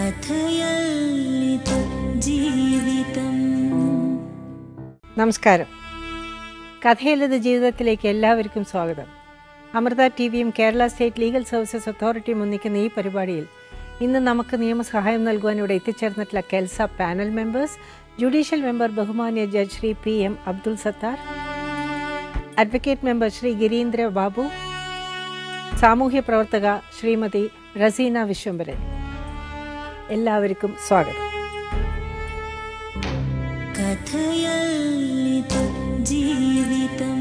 കഥയല്ലിതു ജീവിതം നമസ്കാരം കഥയില്ലത് ജീവിതത്തിലേക്ക് എല്ലാവർക്കും സ്വാഗതം അമൃത ടി വിയും കേരള സ്റ്റേറ്റ് ലീഗൽ സർവീസസ് അതോറിറ്റിയും ഒന്നിക്കുന്ന ഈ പരിപാടിയിൽ ഇന്ന് നമുക്ക് നിയമസഹായം നൽകുവാൻ ഇവിടെ എത്തിച്ചേർന്നിട്ടുള്ള KELSA panel members judicial member ബഹുമാന്യ judge Shri P M Abdul Sathar advocate member Shri Girindra Babu സാമൂഹ്യ പ്രവർത്തക ശ്രീമതി റസീന വിശ്വംഭരൻ എല്ലാവർക്കും സ്വാഗതം കഥയല്ലിതു ജീവിതം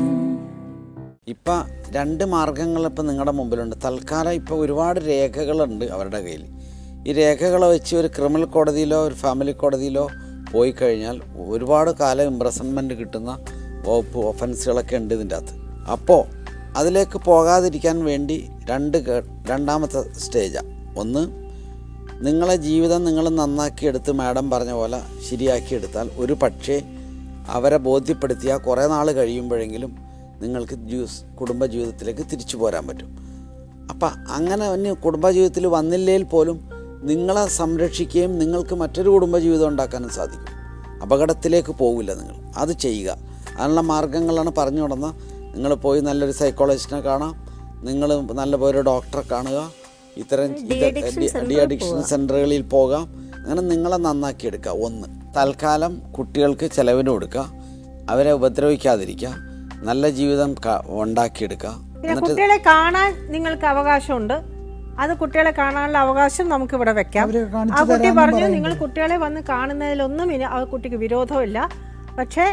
ഇപ്പം രണ്ട് മാർഗങ്ങൾ ഇപ്പം നിങ്ങളുടെ മുമ്പിലുണ്ട് തൽക്കാലം ഇപ്പോൾ ഒരുപാട് രേഖകളുണ്ട് അവരുടെ കയ്യിൽ ഈ രേഖകളെ വെച്ച് ഒരു ക്രിമിനൽ കോടതിയിലോ ഒരു ഫാമിലി കോടതിയിലോ പോയി കഴിഞ്ഞാൽ ഒരുപാട് കാലം ഇംപ്രസൺമെൻറ്റ് കിട്ടുന്ന വകുപ്പ് ഒഫൻസുകളൊക്കെ ഉണ്ട് ഇതിൻ്റെ അകത്ത് അപ്പോൾ അതിലേക്ക് പോകാതിരിക്കാൻ വേണ്ടി രണ്ട് ഘ- രണ്ടാമത്തെ സ്റ്റേജാണ് ഒന്ന് നിങ്ങളെ ജീവിതം നിങ്ങൾ നന്നാക്കിയെടുത്ത് മാഡം പറഞ്ഞ പോലെ ശരിയാക്കിയെടുത്താൽ ഒരു പക്ഷേ അവരെ ബോധ്യപ്പെടുത്തിയാൽ കുറേ നാൾ കഴിയുമ്പോഴെങ്കിലും നിങ്ങൾക്ക് ജ്യൂസ് കുടുംബജീവിതത്തിലേക്ക് തിരിച്ചു പോരാൻ പറ്റും അപ്പം അങ്ങനെ ഇനി കുടുംബജീവിതത്തിൽ വന്നില്ലെങ്കിൽ പോലും നിങ്ങളെ സംരക്ഷിക്കുകയും നിങ്ങൾക്ക് മറ്റൊരു കുടുംബജീവിതം ഉണ്ടാക്കാനും സാധിക്കും അപകടത്തിലേക്ക് പോകില്ല നിങ്ങൾ അത് ചെയ്യുക അതിനുള്ള മാർഗങ്ങളാണ് പറഞ്ഞു കൊടുന്ന നിങ്ങൾ പോയി നല്ലൊരു സൈക്കോളജിസ്റ്റിനെ കാണാം നിങ്ങൾ നല്ലപോലെ ഒരു ഡോക്ടറെ കാണുക ഇത്തരം ഡി അഡിക്ഷൻ സെൻ്ററുകളിൽ പോകാം അങ്ങനെ നിങ്ങളെ നന്നാക്കിയെടുക്കുക ഒന്ന് തൽക്കാലം കുട്ടികൾക്ക് ചെലവിന് കൊടുക്കുക അവരെ ഉപദ്രവിക്കാതിരിക്കുക നല്ല ജീവിതം ക- ഉണ്ടാക്കിയെടുക്കുക പിന്നെ കുട്ടികളെ കാണാൻ നിങ്ങൾക്ക് അവകാശമുണ്ട് അത് കുട്ടികളെ കാണാനുള്ള അവകാശം നമുക്ക് ഇവിടെ വെക്കാം ആ കുട്ടി പറഞ്ഞു നിങ്ങൾ കുട്ടികളെ വന്ന് കാണുന്നതിലൊന്നും ഇനി ആ കുട്ടിക്ക് വിരോധമില്ല പക്ഷേ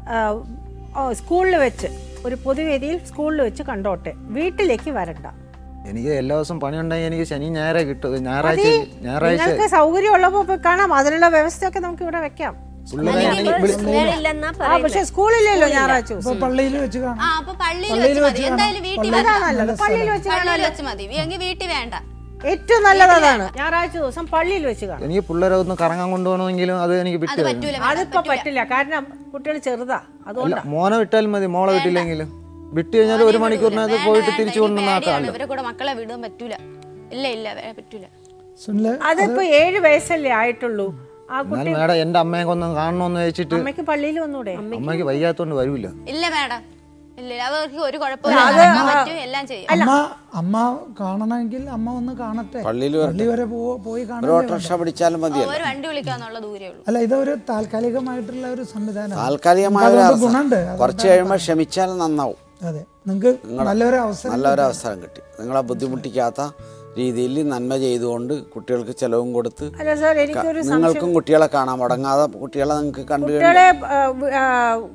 സ്കൂളിൽ വെച്ച് ഒരു പൊതുവേദിയിൽ സ്കൂളിൽ വെച്ച് കണ്ടോട്ടെ വീട്ടിലേക്ക് വരണ്ട എനിക്ക് എല്ലാ ദിവസവും പണിയുണ്ടെങ്കിൽ എനിക്ക് ശനി ഞായറേ കിട്ടും ഞായറാഴ്ച ഞായറാഴ്ച നിങ്ങൾക്ക് സൗകര്യമുള്ളപ്പോൾ പോയി കാണാം അതിനുള്ള വ്യവസ്ഥയൊക്കെ നമുക്ക് ഇവിടെ വെക്കാം പിള്ളേരെ ആണെങ്കിൽ വിളി- ആ പക്ഷെ സ്കൂളില്ലല്ലോ ഞായറാഴ്ച ദിവസം പള്ളിയിൽ വെച്ച് കാണാം ആ അപ്പൊ പള്ളിയിൽ വെച്ച് മതി എന്തായാലും വീട്ടിൽ അതാ നല്ലത് പള്ളിയിൽ വെച്ച് പള്ളിയിൽ വെച്ച് മതി എങ്കിൽ വീട്ടിൽ വേണ്ട ഏറ്റവും നല്ലത് അതാണ് ഞായറാഴ്ച ദിവസം പള്ളിയിൽ വെച്ച് കാണാം എനിക്ക് പിള്ളേരെ ഒന്ന് കറങ്ങാൻ കൊണ്ടുപോകണമെങ്കിലും അത് എനിക്ക് അത് വിട്ടു പറ്റൂല madam, അതിപ്പോ പറ്റില്ല കാരണം കുട്ടികൾ ചെറുതാ അതുകൊണ്ട് അല്ല മോനെ വിട്ടാൽ മതി മോളെ വിട്ടില്ലെങ്കിലും വിട്ടു കഴിഞ്ഞാൽ ഒരു മണിക്കൂറിനകത്ത് വേണ്ട, പോയിട്ട് വേണ്ട, തിരിച്ചു എനിക്ക് കൊണ്ടുവന്ന പേടിയാണ്. ആക്കാമല്ലോ ഇവരെ കൂടെ മക്കളെ വിടാൻ പറ്റൂല ഇല്ല ഇല്ല വേ- പറ്റൂല സുനില് അതിപ്പോ ഏഴ് വയസ്സല്ലേ ആയിട്ടുള്ളൂ ആ കുട്ടി എന്നാൽ മേഡം എന്റെ അമ്മയെ ഒന്ന് കാണണമെന്ന് വെച്ചിട്ട് അമ്മയ്ക്ക് പള്ളിയിൽ വന്നൂടെ അമ്മയ്ക്ക് വയ്യാത്തോണ്ട് വരൂല ഇല്ല മേഡം ഇല്ല ഇല്ല. അവർക്ക് ഒരു കുഴപ്പമില്ല നടക്കാൻ പറ്റും എല്ലാം ചെയ്യും അമ്മ അമ്മ കാണണമെങ്കിൽ അമ്മ ഒന്ന് കാണട്ടെ പള്ളിയിൽ പള്ളി വരെ പോ- പോയി ഒരു കാണാൻ ഓട്ടോറിക്ഷ പിടിച്ചാലും മതിയല്ലോ ഒരു വണ്ടി വിളിക്കാന്നുള്ള ദൂരേ ഉള്ളൂ അല്ല ഇതൊരു താൽക്കാലികമായിട്ടുള്ള ഒരു സംവിധാനം താൽക്കാലികമായ ഒരു അതുകൊണ്ട് അവസ്ഥ. ഗുണമുണ്ട് കുറച്ച് കഴിയുമ്പോൾ ക്ഷമിച്ചാൽ നന്നാവും അതെ നിങ്ങൾക്ക് നല്ലൊരു അവസരം നല്ലൊരു അവസരം കിട്ടി നിങ്ങളെ ബുദ്ധിമുട്ടിക്കാത്ത രീതിയിൽ നന്മ ചെയ്തുകൊണ്ട് കുട്ടികൾക്ക് ചെലവും കൊടുത്ത് അല്ല സാർ എനിക്കൊരു നിങ്ങൾക്കും കുട്ടികളെ കാണാം മുടങ്ങാതെ കുട്ടികളെ നിങ്ങൾക്ക് കണ്ടു കുട്ടികളെ ആ, വി- ആ,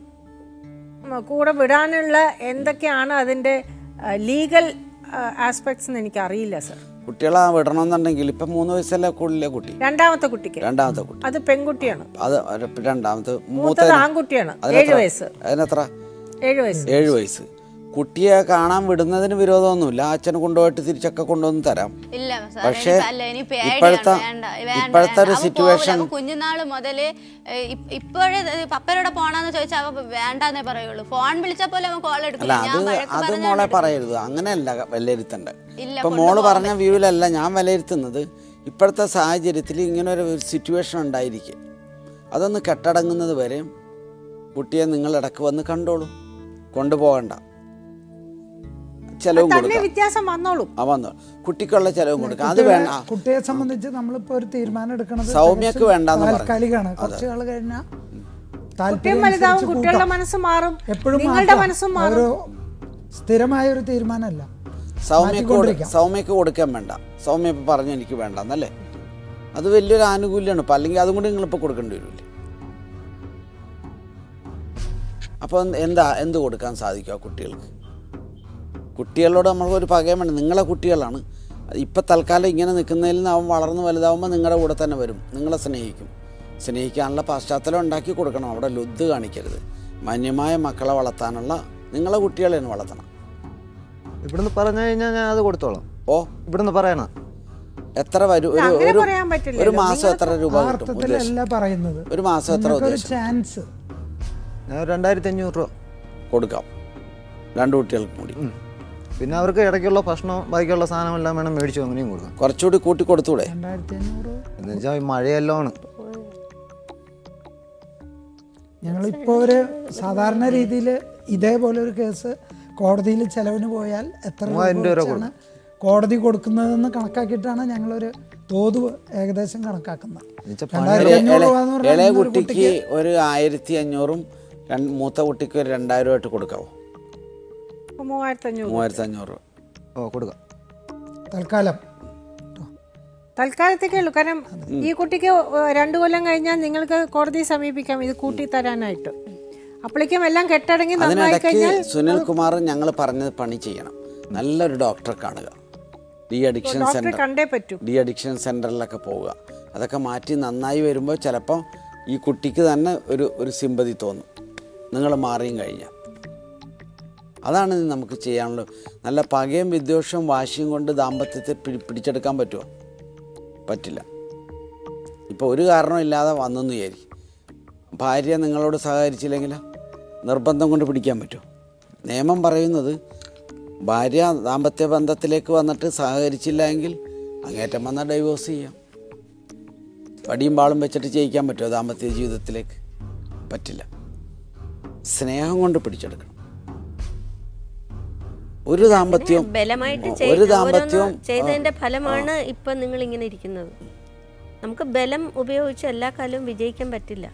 ഉം, കൂടെ വിടാനുള്ള എന്തൊക്കെയാണ് അതിന്റെ ലീഗൽ ആസ്പെക്ട്സ് എന്ന് എനിക്ക് അറിയില്ല സാർ കുട്ടികളെ വിടണമെന്നുണ്ടെങ്കിൽ ഇപ്പം മൂന്ന് വയസ്സല്ലേ കൂടുതലേ കുട്ടി രണ്ടാമത്തെ കുട്ടിക്ക് രണ്ടാമത്തെ കുട്ടി അത് പെൺകുട്ടിയാണ് അത് ഒരു- രണ്ടാമത്തെ മൂത്തത് ആൺകുട്ടിയാണ് ഏഴ് വയസ്സ് അതിനെത്ര ഏഴ് വയസ്സ് ഏഴ് വയസ്സ് കുട്ടിയെ കാണാൻ വിടുന്നതിന് വിരോധമൊന്നുമില്ല അച്ഛനെ കൊണ്ടുപോയിട്ട് തിരിച്ചൊക്കെ കൊണ്ടുവന്ന് തരാം ഇല്ല സാർ പക്ഷേ എനിക്ക് അല്ല ഇനി പേടിയാണ് ഇപ്പോഴത്തെ- വേണ്ട വേണ്ട ഇപ്പോഴത്തെ ഒരു വേണ്ട. അവൻ situation- പോവില്ല. അവൻ കുഞ്ഞുനാള് മുതല് ഇപ്പോഴേ പപ്പരോടെ പോണാന്ന് ചോദിച്ചാൽ അവ വേണ്ടാന്നേ പറയുള്ളൂ ഫോൺ വിളിച്ചാൽ പോലെ അവൻ കോൾ അല്ല എടുക്കില്ല അത് ഞാൻ വഴക്ക് അത് പറഞ്ഞാ മോളെ പറയരുത് അങ്ങനെയല്ല വിലയിരുത്തണ്ടേ ഇല്ല, ഇപ്പൊ മോള് പറഞ്ഞ വ്യൂവിലല്ല ഞാൻ വിലയിരുത്തുന്നത് ഇപ്പോഴത്തെ സാഹചര്യത്തിൽ ഇങ്ങനെ ഒരു സിറ്റുവേഷൻ ഉണ്ടായിരിക്കും അതൊന്ന് കെട്ടടങ്ങുന്നത് വരെ കുട്ടിയെ നിങ്ങൾ ഇടക്ക് വന്ന് കണ്ടോളൂ കൊണ്ടുപോകണ്ട ചെലവും തന്നെ കൊടുക്കാം വ്യത്യാസം വന്നോളും ആ വന്നോ കുട്ടിക്കുള്ള ചെലവും കൊടുക്കാം അത് വേണ്ട കുട്ടിയെ സംബന്ധിച്ച് നമ്മളിപ്പോ ഒരു തീരുമാനം എടുക്കുന്നത് സൗമ്യക്ക് തികച്ചും വേണ്ടാന്ന് പറഞ്ഞു. താൽക്കാലികമാണ് കുറച്ച് നാൾ കഴിഞ്ഞാൽ കുട്ടിയും വലുതാവും കുട്ടികളുടെ മനസ്സ് മാറും എപ്പോഴും നിങ്ങളുടെ മനസ്സും മാറും ഒരു സ്ഥിരമായ ഒരു തീരുമാനമല്ല സൗമ്യക്ക് കൊടു- സൗമ്യക്ക് കൊടുക്കാൻ വേണ്ട സൗമ്യ ഇപ്പം പറഞ്ഞു എനിക്ക് വേണ്ട എന്നല്ലേ അത് വലിയൊരു ആനുകൂല്യമാണ് ഇപ്പം അല്ലെങ്കിൽ അതും കൂടി നിങ്ങളിപ്പോൾ കൊടുക്കേണ്ടി വരില്ലേ അപ്പോൾ എന്താ എന്ത് കൊടുക്കാൻ സാധിക്കും ആ കുട്ടികൾക്ക് കുട്ടികളോട് നമ്മൾക്കൊരു പകയം വേണ്ട നിങ്ങളെ കുട്ടികളാണ് ഇപ്പം തൽക്കാലം ഇങ്ങനെ നിൽക്കുന്നതിൽ നിന്ന് അവൻ വളർന്ന് വലുതാവുമ്പോൾ നിങ്ങളുടെ കൂടെ തന്നെ വരും നിങ്ങളെ സ്നേഹിക്കും സ്നേഹിക്കാനുള്ള പശ്ചാത്തലം ഉണ്ടാക്കി കൊടുക്കണം അവിടെ ലുദ്ധ് കാണിക്കരുത് മാന്യമായ മക്കളെ വളർത്താനുള്ള നിങ്ങളെ കുട്ടികളെ തന്നെ വളർത്തണം ഇവിടുന്ന് പറഞ്ഞു കഴിഞ്ഞാൽ ഞാൻ അത് കൊടുത്തോളാം ഓ ഇവിടുന്ന് പറയണം എത്ര വരും ഒരു അങ്ങനെ ഒരു പറയാൻ പറ്റില്ലല്ലോ. ഒരു മാസം എത്ര രൂപ ആ കിട്ടും ഉദ്ദേശം അർത്ഥത്തിലല്ല പറയുന്നത് ഒരു മാസം എത്ര നിങ്ങൾക്കൊരു ഉദ്ദേശം ചാൻസ് ഞാൻ രണ്ടായിരത്തി അഞ്ഞൂറ് രൂപ കൊടുക്കാം രണ്ട് കുട്ടികൾക്കും കൂടി പിന്നെ അവർക്ക് ഇടയ്ക്കുള്ള ഭക്ഷണം ബാക്കിയുള്ള സാധനമെല്ലാം വേണം മേടിച്ചു അങ്ങനെയും കൊടുക്കാം കുറച്ചുകൂടി കൂട്ടി കൊടുത്തൂടെ രണ്ടായിരത്തി അഞ്ഞൂറ് എന്ന് വെച്ചാൽ മഴയെല്ലാം ആണ് ഞങ്ങളിപ്പോൾ ഒരു സാധാരണ രീതിയിൽ ഇതേപോലെ ഒരു കേസ് കോടതിയിൽ ചെലവിന് പോയാൽ എത്ര രൂപ മൂവായിരം രൂപ വെച്ചാണ് കോടതി കൊടുക്കുന്നതെന്ന് കണക്കാക്കിയിട്ടാണ് ഞങ്ങളൊരു തോത് ഏകദേശം കണക്കാക്കുന്നത് എന്നുവെച്ചാൽ രണ്ടായിരത്തി അഞ്ഞൂറ് രൂപ എന്ന് ഇളയ പറഞ്ഞാൽ ഒരു കുട്ടിക്ക് ഒരു ആയിരത്തി അഞ്ഞൂറും രണ്ട് മൂത്ത കുട്ടിക്ക് ഒരു രണ്ടായിരം ആയിട്ട് കൊടുക്കാവോ അപ്പോൾ മൂവായിരത്തി അഞ്ഞൂറ് മൂവായിരത്തി അഞ്ഞൂറ് രൂപ ഓ കൊടുക്കാം തൽക്കാലം തൽക്കാലത്തേക്കേ ഉള്ളൂ കാരണം ഈ കുട്ടിക്ക് ഏഹ്, രണ്ടു കൊല്ലം കഴിഞ്ഞാൽ നിങ്ങൾക്ക് കോടതിയെ സമീപിക്കാം ഇത് കൂട്ടി തരാനായിട്ട് അപ്പോഴേക്കും എല്ലാം കെട്ടടങ്ങി നന്നായി അതിനിടയ്ക്ക് കഴിഞ്ഞാൽ സുനിൽ കുമാർ ഞങ്ങൾ പറഞ്ഞത് പണി ചെയ്യണം നല്ലൊരു ഡോക്ടറെ കാണുക ഡി അഡിക്ഷൻ ഡോക്ടറെ സെന്റർ കണ്ടേ പറ്റൂ ഡി അഡിക്ഷൻ സെന്ററിലൊക്കെ പോവുക അതൊക്കെ മാറ്റി നന്നായി വരുമ്പോൾ ചിലപ്പം ഈ കുട്ടിക്ക് തന്നെ ഒരു ഒരു സിമ്പതി തോന്നും നിങ്ങൾ മാറിയും കഴിഞ്ഞാൽ അതാണ് ഇത് നമുക്ക് ചെയ്യാനുള്ളത് നല്ല പകയും വിദ്വേഷവും വാശിയും കൊണ്ട് ദാമ്പത്യത്തെ പിടി പിടിച്ചെടുക്കാൻ പറ്റുമോ പറ്റില്ല ഇപ്പോൾ ഒരു കാരണവും ഇല്ലാതെ വന്നെന്ന് വിചാരി ഭാര്യ നിങ്ങളോട് സഹകരിച്ചില്ലെങ്കിൽ നിർബന്ധം കൊണ്ട് പിടിക്കാൻ പറ്റുമോ നിയമം പറയുന്നത് ഭാര്യ ദാമ്പത്യ ബന്ധത്തിലേക്ക് വന്നിട്ട് സഹകരിച്ചില്ല എങ്കിൽ അങ്ങേറ്റം വന്നാൽ ഡൈവോഴ്സ് ചെയ്യാം വടിയും പാളും വെച്ചിട്ട് ചെയ്യിക്കാൻ പറ്റുമോ ദാമ്പത്യ ജീവിതത്തിലേക്ക് പറ്റില്ല സ്നേഹം കൊണ്ട് പിടിച്ചെടുക്കണം ഒരു ദാമ്പത്യവും ബലമായിട്ട് ഒരു ചെയ്ത് ദാമ്പത്യവും ഓരോന്ന് ചെയ്തതിന്റെ ഫലമാണ് ഇപ്പൊ നിങ്ങൾ ഇങ്ങനെ ഇരിക്കുന്നത് നമുക്ക് ബലം ഉപയോഗിച്ച് എല്ലാ കാലവും വിജയിക്കാൻ പറ്റില്ല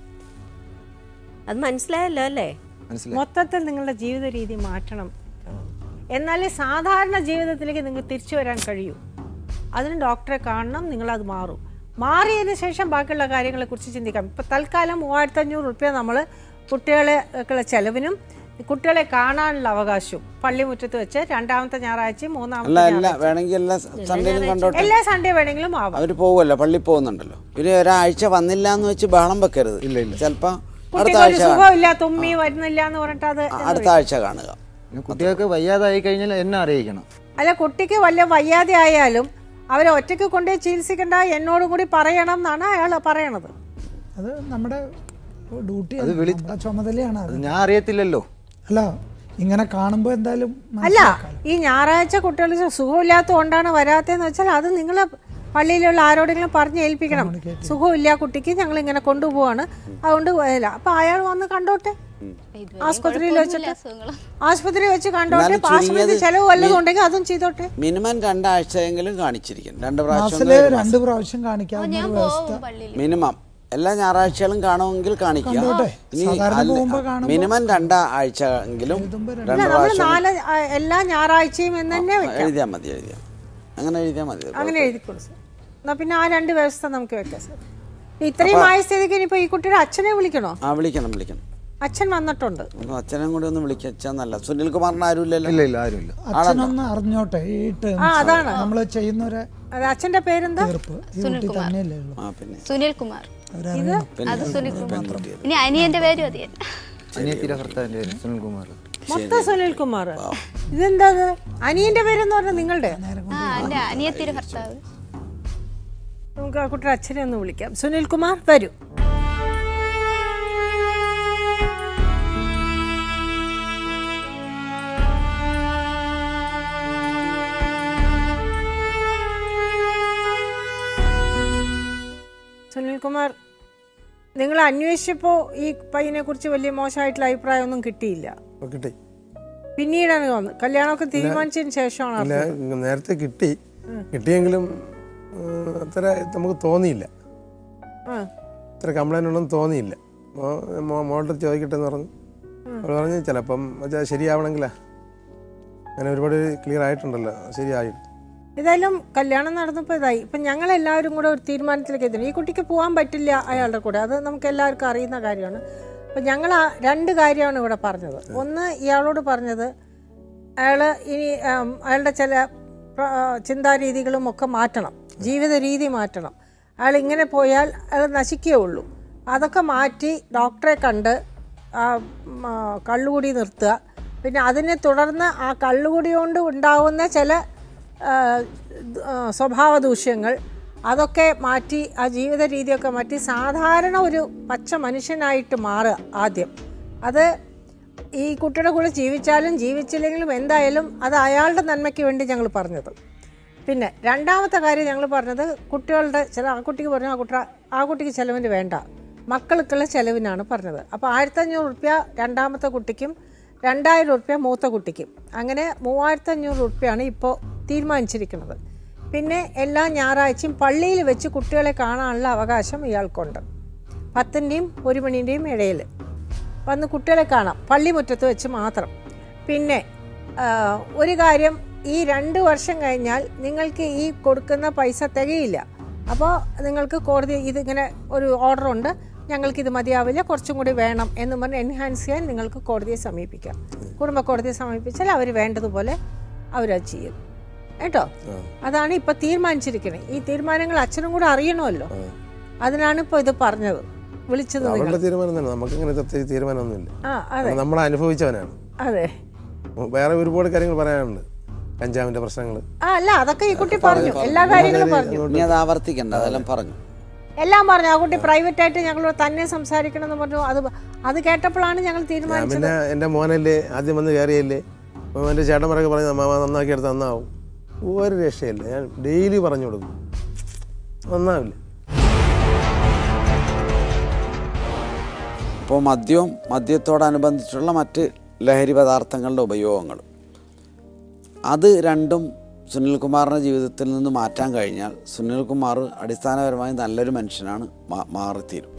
അത് മനസ്സിലായല്ലോ അല്ലേ മനസ്സിലായി മൊത്തത്തിൽ നിങ്ങളുടെ ജീവിത രീതി മാറ്റണം എന്നാലേ സാധാരണ ജീവിതത്തിലേക്ക് നിങ്ങൾക്ക് തിരിച്ചു വരാൻ കഴിയൂ അതിന് ഡോക്ടറെ കാണണം നിങ്ങളത് മാറും മാറിയതിന് ശേഷം ബാക്കിയുള്ള കാര്യങ്ങളെക്കുറിച്ച് ചിന്തിക്കാം ഇപ്പം തൽക്കാലം മൂവായിരത്തി അഞ്ഞൂറ് റുപ്യ നമ്മൾ കുട്ടികളെ ചെലവിനും കുട്ടികളെ കാണാനുള്ള അവകാശവും പള്ളിമുറ്റത്ത് വെച്ച് രണ്ടാമത്തെ ഞായറാഴ്ചയും മൂന്നാമത്തെ അല്ല അല്ല ഞായറാഴ്ചയും വേണമെങ്കിൽ എല്ലാ സൺഡേയിലും കണ്ടോട്ടെ എല്ലാ സൺഡേ വേണമെങ്കിലും ആവാം അവർ പോകുമല്ലോ പള്ളി പോകുന്നുണ്ടല്ലോ ഇവര് ഒരാഴ്ച വന്നില്ല എന്ന് വെച്ച് ബഹളം വെക്കരുത് ഇല്ല ഇല്ല ചിലപ്പോ അടുത്ത കുട്ടിക്ക് ഒരു ആഴ്ച കാണും. സുഖമില്ല തുമ്മി വരുന്നില്ല എന്ന് പറഞ്ഞിട്ട് അത് ആ, അടുത്ത ആഴ്ച കാണുക പിന്നെ കുട്ടികൾക്ക് വയ്യാതായി കഴിഞ്ഞാൽ എന്നെ അറിയിക്കണം അല്ല കുട്ടിക്ക് വല്ല വയ്യാതെ ആയാലും അവരെ ഒറ്റയ്ക്ക് കൊണ്ടുപോയി ചികിത്സിക്കണ്ട എന്നോടും കൂടി പറയണം എന്നാണ് അയാൾ പറയണത് അത് നമ്മുടെ ഡ്യൂട്ടിയാണ് നമ്മുടെ ചുമതലയാണ് അത് അത് ഞാൻ അറിയത്തില്ലല്ലോ അല്ല ഇങ്ങനെ കാണുമ്പോൾ എന്തായാലും അല്ല മനസ്സിലാക്കാം. ഈ ഞായറാഴ്ച കുട്ടികൾക്ക് സുഖമില്ലാത്തത് കൊണ്ടാണ് വരാത്തതെന്ന് വെച്ചാൽ അത് നിങ്ങൾ പള്ളിയിലുള്ള ആരോടെങ്കിലും പറഞ്ഞ് ഏൽപ്പിക്കണം സുഖമില്ല കുട്ടിക്ക് ഞങ്ങൾ ഇങ്ങനെ കൊണ്ടുപോവാണ് അതുകൊണ്ട് വരില്ല അപ്പൊ അയാൾ വന്ന് കണ്ടോട്ടെ ആസ്പത്രിയിൽ വെച്ചിട്ട് അസുഖങ്ങളും ആസ്പത്രിയിൽ വെച്ച് കണ്ടോട്ടെ എന്നാലും ഇപ്പൊ ആശുപത്രി ചുരുങ്ങിയത് ചെലവ് വല്ലതും ഉണ്ടെങ്കിൽ അതും ചെയ്തോട്ടെ മിനിമം രണ്ടാഴ്ചയെങ്കിലും കാണിച്ചിരിക്കും രണ്ട് പ്രാവശ്യം മാസത്തില് രണ്ട് പ്രാവശ്യം കാണിക്കാവുന്ന ഞാൻ ഒരു വ്യവസ്ഥ പോവും പള്ളിയിൽ മിനിമം എല്ലാ ഞായറാഴ്ചകളും കാണുമെങ്കിൽ കാണിക്കുക കണ്ടോട്ടെ. ഇനി സാധാരണ അല്ല- പോകുമ്പോ കാണുമ്പോ മിനിമം രണ്ടാഴ്ച എങ്കിലും രണ്ട് നമ്മൾ പ്രാവശ്യം നാല് ആ, എല്ലാ ഞായറാഴ്ചയും എന്ന് തന്നെ വെക്കാം എഴുതിയാൽ മതി എഴുതിയാൽ അങ്ങനെ എഴുതിയാൽ മതി അങ്ങനെ എഴുതിക്കോളൂ സാർ എന്നാ പിന്നെ ആ രണ്ട് വ്യവസ്ഥ നമുക്ക് വെക്കാം സാർ ഇത്രയും ആയ സ്ഥിതിക്ക് ഇനിയിപ്പോ ഈ കുട്ടിയുടെ അച്ഛനെ വിളിക്കണോ ആ വിളിക്കണം വിളിക്കണം അച്ഛൻ വന്നിട്ടുണ്ട് ഒന്ന് അച്ഛനും കൂടി ഒന്ന് വിളിച്ചാൽ നല്ല സുനിൽ കുമാറിന് ആരുമില്ലല്ലോ ഇല്ല ഇല്ല ആരുമില്ല അച്ഛനൊന്ന് അറിഞ്ഞോട്ടെ ഈ ടേംസ് നമ്മൾ ചെയ്യുന്ന ഒരു അത് അച്ഛന്റെ പേരെന്താ തീർപ്പ് ഈ കുട്ടി തന്നെയല്ലേ ഉള്ളൂ ആ പിന്നെ സുനിൽ കുമാർ അവരറിയണം അത് സുനിൽ കുമാർ ഇനി അനിയന്റെ പേരും അത് തന്നെ അനിയത്തിയുടെ ഭർത്താവിൻ്റെ പേര് സുനിൽകുമാർ മൊത്തം സുനിൽ കുമാർ ഇതെന്താ ഇത്? അനിയന്റെ പേരെന്ന് പറഞ്ഞാൽ നിങ്ങളുടെ ആ എന്റെ അനിയത്തിയുടെ ഭർത്താവ് നമുക്ക് ആ കുട്ടിയുടെ അച്ഛനെ ഒന്ന് വിളിക്കാം സുനിൽ കുമാർ വരൂ സുനിൽകുമാർ നിങ്ങൾ അന്വേഷിച്ചപ്പോൾ ഈ പയ്യനെ കുറിച്ച് വലിയ മോശമായിട്ടുള്ള അഭിപ്രായമൊന്നും കിട്ടിയില്ല കിട്ടി പിന്നീടാണ് വന്നത് കല്യാണമൊക്കെ തീരുമാനിച്ചതിന് ശേഷമാണ് ഇല്ല അറിഞ്ഞത്. നേരത്തെ കിട്ടി കിട്ടിയെങ്കിലും ഉം, അത്ര നമുക്ക് തോന്നിയില്ല ആ അത്ര കംപ്ലൈൻ്റ് ഉണ്ടെന്ന് തോന്നിയില്ല മോ- മോ- മോളുടെ ചോദിക്കട്ടെ എന്ന് പറഞ്ഞു അവൾ പറഞ്ഞു ചിലപ്പം വെച്ചാൽ ശരിയാവണമെങ്കിലാ അങ്ങനെ ഒരുപാട് ക്ലിയർ ആയിട്ടുണ്ടല്ലോ ശരിയായി ഏതായാലും കല്യാണം നടന്നപ്പോൾ ഇതായി ഇപ്പം ഞങ്ങൾ എല്ലാവരും കൂടെ ഒരു തീരുമാനത്തിലേക്ക് എത്തി ഈ കുട്ടിക്ക് പോകാൻ പറ്റില്ല അയാളുടെ കൂടെ അത് നമുക്ക് എല്ലാവർക്കും അറിയുന്ന കാര്യമാണ് അപ്പം ഞങ്ങൾ ആ രണ്ട് കാര്യമാണ് ഇവിടെ പറഞ്ഞത് ഒന്ന് ഇയാളോട് പറഞ്ഞത് അയാൾ ഇനി ആം, അയാളുടെ ചില പ്ര- ആ, ചിന്താരീതികളും ഒക്കെ മാറ്റണം ജീവിത രീതി മാറ്റണം അയാൾ ഇങ്ങനെ പോയാൽ അയാൾ നശിക്കുകയുള്ളൂ അതൊക്കെ മാറ്റി ഡോക്ടറെ കണ്ട് ആ, ഉം, ആ, കള്ളുകൂടി നിർത്തുക പിന്നെ അതിനെ തുടർന്ന് ആ കള്ളുകൂടി കൊണ്ട് ഉണ്ടാവുന്ന ചില ആ, ദ്- ആ, സ്വഭാവ ദൂഷ്യങ്ങൾ അതൊക്കെ മാറ്റി ആ ജീവിത രീതിയൊക്കെ മാറ്റി സാധാരണ ഒരു പച്ച മനുഷ്യനായിട്ട് മാറുക ആദ്യം അത് ഈ കുട്ടിയുടെ കൂടെ ജീവിച്ചാലും ജീവിച്ചില്ലെങ്കിലും എന്തായാലും അത് അയാളുടെ നന്മയ്ക്ക് വേണ്ടി ഞങ്ങൾ പറഞ്ഞത് പിന്നെ രണ്ടാമത്തെ കാര്യം ഞങ്ങൾ പറഞ്ഞത് കുട്ടികളുടെ ചില ആ കുട്ടിക്ക് പറഞ്ഞു ആ കുട്ടി ആ കുട്ടിക്ക് ചിലവിന് വേണ്ട മക്കൾക്കുള്ള ചിലവിനാണ് പറഞ്ഞത് അപ്പോൾ ആയിരത്തഞ്ഞൂറ് റുപ്യ രണ്ടാമത്തെ കുട്ടിക്കും രണ്ടായിരം റുപ്യ മൂത്ത കുട്ടിക്കും അങ്ങനെ മൂവായിരത്തഞ്ഞൂറ് റുപ്യാണ് ഇപ്പോൾ തീരുമാനിച്ചിരിക്കുന്നത് പിന്നെ എല്ലാ ഞായറാഴ്ചയും പള്ളിയിൽ വെച്ച് കുട്ടികളെ കാണാനുള്ള അവകാശം ഇയാൾക്കുണ്ട് പത്തിൻ്റെയും ഒരു മണിൻ്റെയും ഇടയിൽ വന്ന് കുട്ടികളെ കാണാം പള്ളിമുറ്റത്ത് വെച്ച് മാത്രം പിന്നെ ആ, ഒരു കാര്യം ഈ രണ്ട് വർഷം കഴിഞ്ഞാൽ നിങ്ങൾക്ക് ഈ കൊടുക്കുന്ന പൈസ തികയില്ല അപ്പോൾ നിങ്ങൾക്ക് കോടതി ഇതിങ്ങനെ ഒരു ഓർഡർ ഉണ്ട് ഞങ്ങൾക്ക് ഇത് മതിയാവില്ല കുറച്ചും കൂടി വേണം എന്ന് പറഞ്ഞ് എൻഹാൻസ് ചെയ്യാൻ നിങ്ങൾക്ക് കോടതിയെ സമീപിക്കാം കുടുംബ കോടതിയെ സമീപിച്ചാൽ അവർ വേണ്ടതുപോലെ അവരത് ചെയ്യും കേട്ടോ അതാണ് ഇപ്പൊ തീരുമാനിച്ചിരിക്കുന്നത് ഈ തീരുമാനങ്ങൾ അച്ഛനും കൂടെ അറിയണമല്ലോ അതിനാണ് ഇപ്പൊ ഇത് പറഞ്ഞത് വിളിച്ചത് നിങ്ങൾ അവളുടെ തീരുമാനം തന്നെ നമുക്ക് അങ്ങനെ പ്രത്യേകിച്ച് തീരുമാനമൊന്നുമില്ല ആ അതെ നമ്മൾ അനുഭവിച്ചവനാണ് അതെ വേറെ ഒരുപാട് കാര്യങ്ങൾ പറയാനുണ്ട് കഞ്ചാവിന്റെ പ്രശ്നങ്ങൾ ആ അല്ല അതൊക്കെ ഈ കുട്ടി പറഞ്ഞു എല്ലാ കാര്യങ്ങളും പറഞ്ഞു ഇനി അത് ആവർത്തിക്കണ്ട അതെല്ലാം പറഞ്ഞു എല്ലാം പറഞ്ഞു ആ കുട്ടി പ്രൈവറ്റ് ആയിട്ട് ഞങ്ങളോട് തന്നെ സംസാരിക്കണം എന്ന് പറഞ്ഞു അത് അത് കേട്ടപ്പോഴാണ് ഞങ്ങൾ ഞാൻ തീരുമാനിച്ചത് പിന്നെ എൻ്റെ മോനല്ലേ ആദ്യം വന്ന് കയറിയല്ലേ അപ്പോൾ എൻ്റെ ചേട്ടന്മാരൊക്കെ പറഞ്ഞ് മാമ നന്നാക്കി എടുത്ത് നന്നാവും ഒരു രക്ഷയില്ല ഞാൻ ഡെയിലി പറഞ്ഞു കൊടുക്കും നന്നാവില്ല ഇപ്പോൾ മദ്യവും മദ്യത്തോടനുബന്ധിച്ചുള്ള മറ്റ് ലഹരി പദാർത്ഥങ്ങളുടെ ഉപയോഗങ്ങൾ അത് രണ്ടും സുനിൽകുമാറിൻ്റെ ജീവിതത്തിൽ നിന്ന് മാറ്റാൻ കഴിഞ്ഞാൽ സുനിൽകുമാർ അടിസ്ഥാനപരമായി നല്ലൊരു മനുഷ്യനാണ് മാ- മാറിത്തീരും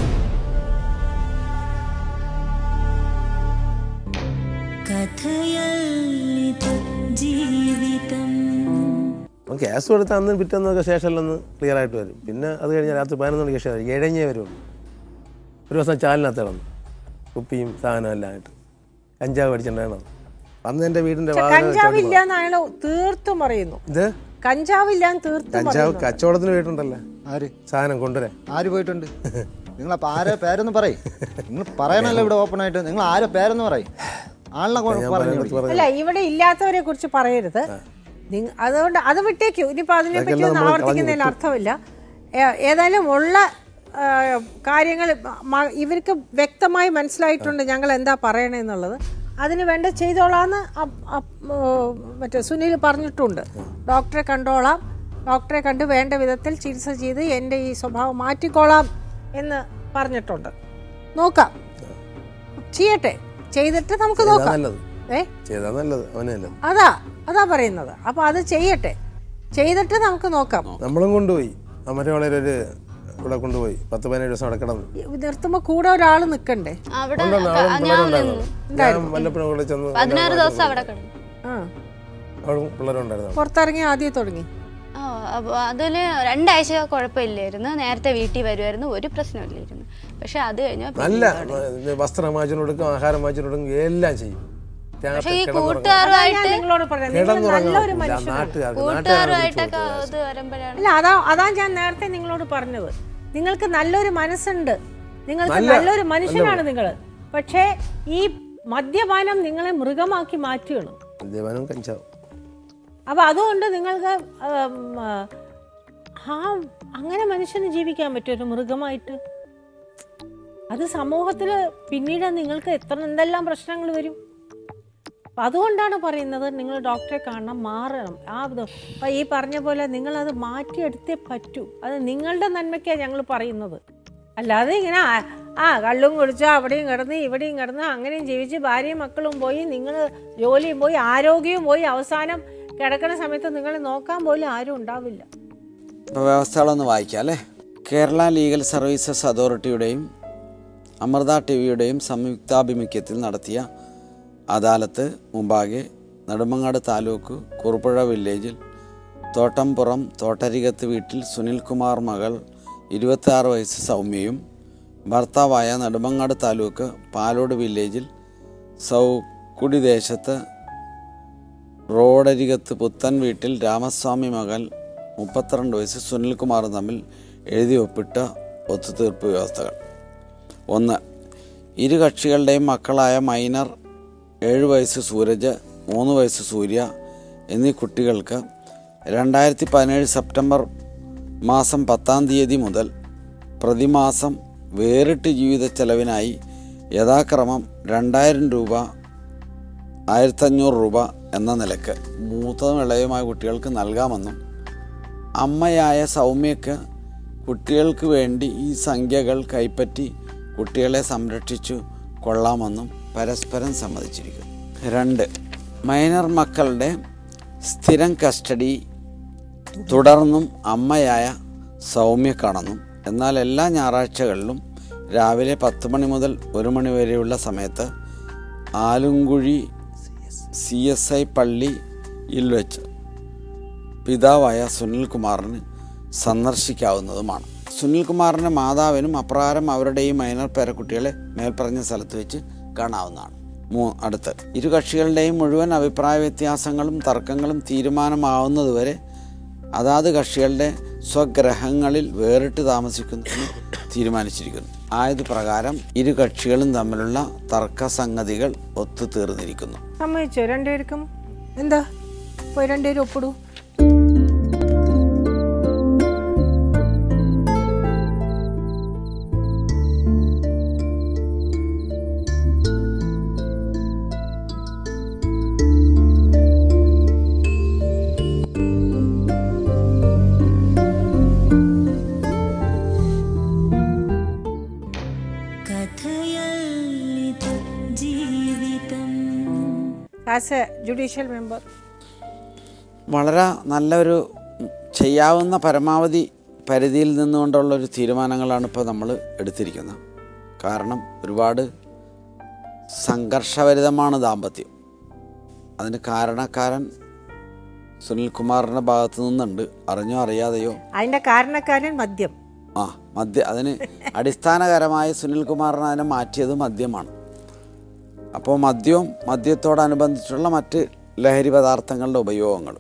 കഥയല്ലിത് ജീവിതം അപ്പം കേസ് കൊടുത്ത അന്ന് പിറ്റേന്നൊക്കെ സ്റ്റേഷനിലൊന്ന് ക്ലിയർ ആയിട്ട് വരും പിന്നെ അത് കഴിഞ്ഞാൽ രാത്രി പതിനൊന്ന് മണിക്ക് ശേഷം ഏഴഞ്ഞേ വരുള്ളൂ ഒരു ദിവസം ചാലിനകത്ത് കിടന്നു കുപ്പിയും സാധനം എല്ലാം ആയിട്ട് കഞ്ചാവ് അടിച്ചിട്ടുണ്ടായിരുന്നു അന്ന് എൻ്റെ വീടിൻ്റെ വാതിൽ കഞ്ചാവില്ല എന്ന് അയാൾ തീർത്തും പറയുന്നു ഇത് കഞ്ചാവില്ല എന്ന് തീർത്തും കഞ്ചാവ് പറയുന്നു കച്ചവടത്തിന് പോയിട്ടുണ്ടല്ലോ ആര് സാധനം കൊണ്ടുവരാൻ ആര് പോയിട്ടുണ്ട് നിങ്ങൾ അപ്പൊ ആരെ പേരൊന്ന് പറയും നിങ്ങൾ പറയണല്ലോ ഇവിടെ ഓപ്പൺ ആയിട്ട് നിങ്ങൾ ആരെ പേരൊന്ന് പറയും ആളിനെ കൊ- പറഞ്ഞു വിളിക്ക്. അല്ല ഇവിടെ ഇല്ലാത്തവരെ കുറിച്ച് പറയരുത് നിങ്ങ- അതുകൊണ്ട് അത് വിട്ടേക്കൂ ഇനിയിപ്പോ അതിനെപ്പറ്റി ഒന്നും ആവർത്തിക്കുന്നതിൽ അർത്ഥമില്ല ഏ- ഏതായാലും ഉള്ള ആ, കാര്യങ്ങൾ മ- ഇവർക്ക് വ്യക്തമായി മനസ്സിലായിട്ടുണ്ട് ഞങ്ങൾ എന്താ പറയണെന്നുള്ളത് അതിന് വേണ്ട ചെയ്തോളാന്ന് അപ്- അപ്- ഓ, മറ്റേ സുനിൽ പറഞ്ഞിട്ടുണ്ട് ഡോക്ടറെ കണ്ടോളാം ഡോക്ടറെ കണ്ട് വേണ്ട വിധത്തിൽ ചികിത്സ ചെയ്ത് എൻ്റെ ഈ സ്വഭാവം മാറ്റിക്കോളാം എന്ന് പറഞ്ഞിട്ടുണ്ട് നോക്കാം ചെയ്യട്ടെ ചെയ്തിട്ട് നമുക്ക് ചെയ്താ നോക്കാം നല്ലത് ഏ ചെയ്താൽ നല്ലത് അവന് നല്ലത് അതാ അതാ പറയുന്നത് അപ്പൊ അത് ചെയ്യട്ടെ ചെയ്തിട്ട് നമുക്ക് നോക്കാം നമ്മളും കൊണ്ടുപോയി അമര വളരെ ഒരു ഇവിടെ കൊണ്ടുപോയി പത്ത് പതിനേഴ് ദിവസം അവിടെ കിടന്നു നിർത്തുമ്പോ കൂടെ ഒരാൾ നിക്കണ്ടേ അവിടെ കൊണ്ടുവന്നു ക- അവളും ഞാൻ പിള്ളേരും നിന്നു ഉണ്ടായിരുന്നു ഞാൻ വല്ലപ്പോഴും അവിടെ ചെന്ന് പതിനാറ് ദിവസം അവിടെ കിടന്നു ആ അവളും പിള്ളേരും ഉണ്ടായിരുന്നു പുറത്തിറങ്ങി ആദ്യം തുടങ്ങി ആ അപ്പോൾ അതിൽ രണ്ടാഴ്ച കുഴപ്പമില്ലായിരുന്നു നേരത്തെ വീട്ടിൽ വരുമായിരുന്നു ഒരു പ്രശ്നമില്ലായിരുന്നു പക്ഷെ അത് കഴിഞ്ഞാൽ നല്ല ഇത് വസ്ത്രം വാങ്ങിച്ചു കൊടുക്കും ആഹാരം വാങ്ങിച്ചു കൊടുക്കും എല്ലാം ചെയ്യും രാത്രി പക്ഷെ ഈ കിടന്നുറങ്ങും. കൂട്ടുകാരുമായിട്ട് ഞാൻ നിങ്ങളോട് പറയാം നിങ്ങൾ കിടന്നുറങ്ങാൻ നല്ലൊരു ഒക്കില്ല. മനുഷ്യനാണ് നാട്ടുകാർക്ക് നാട്ടുകാരെ വിളിച്ചു കൂട്ടുകാരുമായിട്ടൊക്കെ കൊടുക്കും. ഇത് വരുമ്പോഴാണ് അല്ല അതാ അതാ ഞാൻ നേരത്തെ നിങ്ങളോട് പറഞ്ഞത് നിങ്ങൾക്ക് നല്ലൊരു മനസ്സുണ്ട് നിങ്ങൾക്ക് നല്ല- നല്ലൊരു മനുഷ്യനാണ് നിങ്ങൾ പക്ഷേ ഈ മദ്യപാനം നിങ്ങളെ മൃഗമാക്കി മാറ്റുകയാണ് മദ്യപാനം കഞ്ചാവും അപ്പൊ അതുകൊണ്ട് നിങ്ങൾക്ക് ഉം, ആ അങ്ങനെ മനുഷ്യന് ജീവിക്കാൻ പറ്റും ഒരു മൃഗമായിട്ട് അത് സമൂഹത്തിൽ പിന്നീട് നിങ്ങൾക്ക് എത്ര എന്തെല്ലാം പ്രശ്നങ്ങൾ വരും അപ്പൊ അതുകൊണ്ടാണ് പറയുന്നത് നിങ്ങൾ ഡോക്ടറെ കാണണം മാറണം ആ ഇത് അപ്പൊ ഈ പറഞ്ഞ പോലെ നിങ്ങളത് മാറ്റിയെടുത്തേ പറ്റൂ അത് നിങ്ങളുടെ നന്മയ്ക്കാണ് ഞങ്ങൾ പറയുന്നത് അല്ലാതെ ഇങ്ങനെ ആ- ആ കള്ളും കുടിച്ച് അവിടെയും കിടന്ന് ഇവിടെയും കിടന്ന് അങ്ങനെയും ജീവിച്ച് ഭാര്യയും മക്കളും പോയി നിങ്ങൾ ജോലിയും പോയി ആരോഗ്യവും പോയി അവസാനം കിടക്കുന്ന സമയത്ത് നിങ്ങളെ നോക്കാൻ പോലും ആരും ഉണ്ടാവില്ല ഇപ്പോൾ വ്യവസ്ഥകളൊന്ന് വായിക്കാം അല്ലേ കേരള ലീഗൽ സർവീസസ് അതോറിറ്റിയുടെയും അമൃത ടി വിയുടെയും സംയുക്താഭിമുഖ്യത്തിൽ നടത്തിയ അദാലത്ത് മുമ്പാകെ നെടുമങ്ങാട് താലൂക്ക് കുറുപ്പുഴ വില്ലേജിൽ തോട്ടംപുറം തോട്ടരികത്ത് വീട്ടിൽ സുനിൽകുമാർ മകൾ ഇരുപത്തിയാറ് വയസ്സ് സൗമ്യയും ഭർത്താവായ നെടുമങ്ങാട് താലൂക്ക് പാലോട് വില്ലേജിൽ സൗക്കുടി ദേശത്ത് റോഡരികത്ത് പുത്തൻ വീട്ടിൽ രാമസ്വാമി മകൻ മുപ്പത്തിരണ്ട് വയസ്സ് സുനിൽകുമാറും തമ്മിൽ എഴുതി ഒപ്പിട്ട ഒത്തുതീർപ്പ് വ്യവസ്ഥകൾ ഒന്ന് ഇരു കക്ഷികളുടെയും മക്കളായ മൈനർ ഏഴ് വയസ്സ് സൂരജ് മൂന്ന് വയസ്സ് സൂര്യ എന്നീ കുട്ടികൾക്ക് രണ്ടായിരത്തി പതിനേഴ് സെപ്റ്റംബർ മാസം പത്താം തീയതി മുതൽ പ്രതിമാസം വേറിട്ട് ജീവിത ചെലവിനായി യഥാക്രമം രണ്ടായിരം രൂപ ആയിരത്തഞ്ഞൂറ് രൂപ എന്ന നിലക്ക് മൂത്തതും ഇളയതുമായ കുട്ടികൾക്ക് നൽകാമെന്നും അമ്മയായ സൗമ്യക്ക് കുട്ടികൾക്ക് വേണ്ടി ഈ സംഖ്യകൾ കൈപ്പറ്റി കുട്ടികളെ സംരക്ഷിച്ചു കൊള്ളാമെന്നും പരസ്പരം സമ്മതിച്ചിരിക്കുന്നു രണ്ട് മൈനർ മക്കളുടെ സ്ഥിരം കസ്റ്റഡി തുടർന്നും അമ്മയായ സൗമ്യക്കാണെന്നും എന്നാൽ എല്ലാ ഞായറാഴ്ചകളിലും രാവിലെ പത്ത് മണി മുതൽ ഒരു മണി വരെയുള്ള സമയത്ത് ആലുംകുഴി സി എസ് ഐ പള്ളിയിൽ വെച്ച് പിതാവായ സുനിൽകുമാറിന് സന്ദർശിക്കാവുന്നതുമാണ് സുനിൽകുമാറിൻ്റെ മാതാവിനും അപ്രകാരം അവരുടെയും മൈനർ പേരക്കുട്ടികളെ മേൽപ്പറഞ്ഞ സ്ഥലത്ത് വെച്ച് കാണാവുന്നതാണ് മൂ അടുത്ത് ഇരു കക്ഷികളുടെയും മുഴുവൻ അഭിപ്രായ വ്യത്യാസങ്ങളും തർക്കങ്ങളും തീരുമാനമാവുന്നതുവരെ അതാത് കക്ഷികളുടെ സ്വഗ്രഹങ്ങളിൽ വേറിട്ട് താമസിക്കുന്നതിന് തീരുമാനിച്ചിരിക്കുന്നു ആയത് പ്രകാരം ഇരു കക്ഷികളും തമ്മിലുള്ള തർക്കസംഗതികൾ ഒത്തുതീർന്നിരിക്കുന്നു സമ്മതിച്ചോ രണ്ടുപേർക്കും എന്താ പോയി രണ്ടുപേരും ഒപ്പിടൂ कथयल्लित जीवितम् ആസ് എ ജുഡീഷ്യൽ മെമ്പർ വളരെ നല്ലൊരു ചെയ്യാവുന്ന പരമാവധി പരിധിയിൽ നിന്നുകൊണ്ടുള്ള ഒരു തീരുമാനങ്ങളാണ് ഇപ്പോൾ നമ്മൾ എടുത്തിരിക്കുന്നത് കാരണം ഒരുപാട് സംഘർഷഭരിതമാണ് ദാമ്പത്യം അതിന് കാരണക്കാരൻ സുനിൽകുമാറിൻ്റെ ഭാഗത്തു നിന്നുണ്ട് അറിഞ്ഞോ അറിയാതെയോ അതിന്റെ കാരണക്കാരൻ മദ്യം ആ മദ്യ അതിന് അടിസ്ഥാനകരമായി സുനിൽകുമാറിനെ അതിനെ മാറ്റിയത് മദ്യമാണ് അപ്പോൾ മദ്യവും മദ്യത്തോടനുബന്ധിച്ചുള്ള മറ്റ് ലഹരി പദാർത്ഥങ്ങളുടെ ഉപയോഗങ്ങളും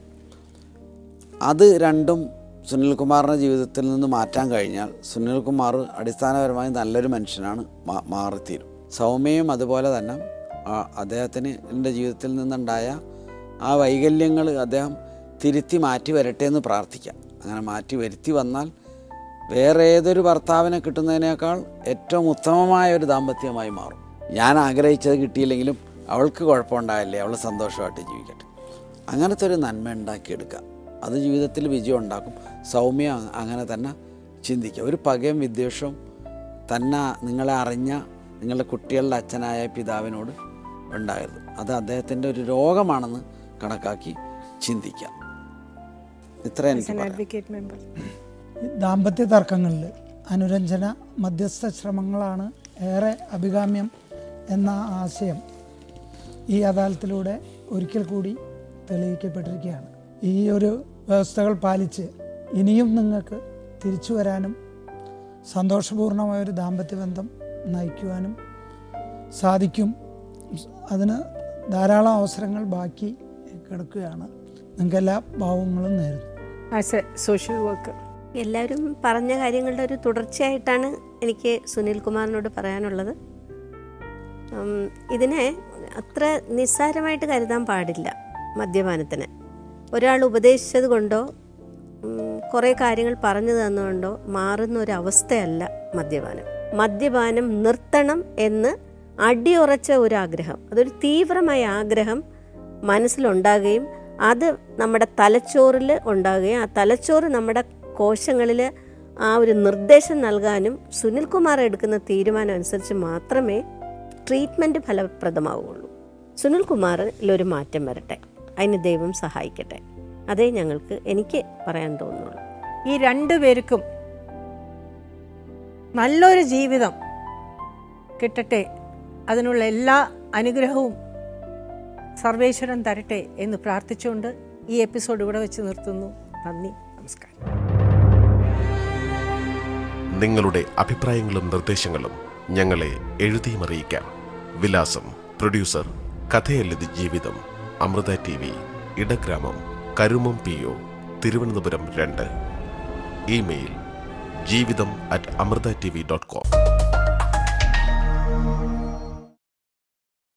അത് രണ്ടും സുനിൽകുമാറിൻ്റെ ജീവിതത്തിൽ നിന്ന് മാറ്റാൻ കഴിഞ്ഞാൽ സുനിൽകുമാർ അടിസ്ഥാനപരമായി നല്ലൊരു മനുഷ്യനാണ് മാ- മാറിത്തീരും സൗമ്യയും അതുപോലെ തന്നെ ആ അദ്ദേഹത്തിന് എൻ്റെ ജീവിതത്തിൽ നിന്നുണ്ടായ ആ വൈകല്യങ്ങൾ അദ്ദേഹം തിരുത്തി മാറ്റി വരട്ടെ എന്ന് പ്രാർത്ഥിക്കാം അങ്ങനെ മാറ്റി വരുത്തി വന്നാൽ വേറെ ഏതൊരു ഭർത്താവിനെ കിട്ടുന്നതിനേക്കാൾ ഏറ്റവും ഉത്തമമായ ഒരു ദാമ്പത്യമായി മാറും ഞാൻ ആഗ്രഹിച്ചത് കിട്ടിയില്ലെങ്കിലും അവൾക്ക് കുഴപ്പമുണ്ടായില്ലേ അവൾ സന്തോഷമായിട്ട് ജീവിക്കട്ടെ അങ്ങനത്തെ ഒരു നന്മ ഉണ്ടാക്കിയെടുക്കുക അത് ജീവിതത്തിൽ വിജയം ഉണ്ടാക്കും സൗമ്യ അ- അങ്ങനെ തന്നെ ചിന്തിക്കുക ഒരു പകയും വിദ്വേഷവും തന്നെ നിങ്ങളെ അറിഞ്ഞ നിങ്ങളുടെ കുട്ടികളുടെ അച്ഛനായ പിതാവിനോട് ഉണ്ടാകരുത് അത് അദ്ദേഹത്തിൻ്റെ ഒരു രോഗമാണെന്ന് കണക്കാക്കി ചിന്തിക്കാം ഇത്ര എനിക്ക് പറയാം അഡ്വക്കേറ്റ് മെമ്പർ ഈ ദാമ്പത്യ തർക്കങ്ങളിൽ അനുരഞ്ജന മധ്യസ്ഥ ശ്രമങ്ങളാണ് ഏറെ അഭികാമ്യം എന്ന ആശയം ഈ അദാലത്തിലൂടെ ഒരിക്കൽ കൂടി തെളിയിക്കപ്പെട്ടിരിക്കുകയാണ് ഈ ഒരു വ്യവസ്ഥകൾ പാലിച്ച് ഇനിയും നിങ്ങൾക്ക് തിരിച്ചു വരാനും സന്തോഷപൂർണമായ ഒരു ദാമ്പത്യ ബന്ധം നയിക്കുവാനും സാധിക്കും അതിന് ധാരാളം അവസരങ്ങൾ ബാക്കി കിടക്കുകയാണ് നിങ്ങൾക്ക് എല്ലാ ഭാവങ്ങളും നേരുന്നു ആസ് എ സോഷ്യൽ വർക്കർ എല്ലാവരും പറഞ്ഞ കാര്യങ്ങളുടെ ഒരു തുടർച്ചയായിട്ടാണ് എനിക്ക് സുനിൽ കുമാറിനോട് പറയാനുള്ളത് ഉം, ഇതിനെ അത്ര നിസ്സാരമായിട്ട് കരുതാൻ പാടില്ല മദ്യപാനത്തിന് ഒരാൾ ഉപദേശിച്ചത് കൊണ്ടോ ഉം, കുറേ കാര്യങ്ങൾ പറഞ്ഞു തന്നുകൊണ്ടോ മാറുന്ന ഒരു അവസ്ഥയല്ല മദ്യപാനം മദ്യപാനം നിർത്തണം എന്ന് അടിയുറച്ച ഒരു ആഗ്രഹം അതൊരു തീവ്രമായ ആഗ്രഹം മനസ്സിലുണ്ടാകുകയും അത് നമ്മുടെ തലച്ചോറിൽ ഉണ്ടാകുകയും ആ തലച്ചോറ് നമ്മുടെ കോശങ്ങളിൽ ആ ഒരു നിർദ്ദേശം നൽകാനും സുനിൽകുമാർ എടുക്കുന്ന തീരുമാനം അനുസരിച്ച് മാത്രമേ ട്രീറ്റ്മെൻറ്റ് ഫലപ്രദമാവുകയുള്ളൂ സുനിൽകുമാറിലൊരു മാറ്റം വരട്ടെ അതിന് ദൈവം സഹായിക്കട്ടെ അതേ ഞങ്ങൾക്ക് എനിക്ക് പറയാൻ തോന്നുള്ളൂ ഈ രണ്ടു പേർക്കും നല്ലൊരു ജീവിതം കിട്ടട്ടെ അതിനുള്ള എല്ലാ അനുഗ്രഹവും സർവേശ്വരൻ തരട്ടെ എന്ന് പ്രാർത്ഥിച്ചുകൊണ്ട് ഈ എപ്പിസോഡ് ഇവിടെ വെച്ച് നിർത്തുന്നു നന്ദി നമസ്കാരം നിങ്ങളുടെ അഭിപ്രായങ്ങളും നിർദ്ദേശങ്ങളും ഞങ്ങളെ എഴുതിയും അറിയിക്കാം വിലാസം producer Kathayallithu Jeevitham Amrita T V Idagramam Karumam P O Thiruvananthapuram രണ്ട് email Jeevitham at Amrita T V dot com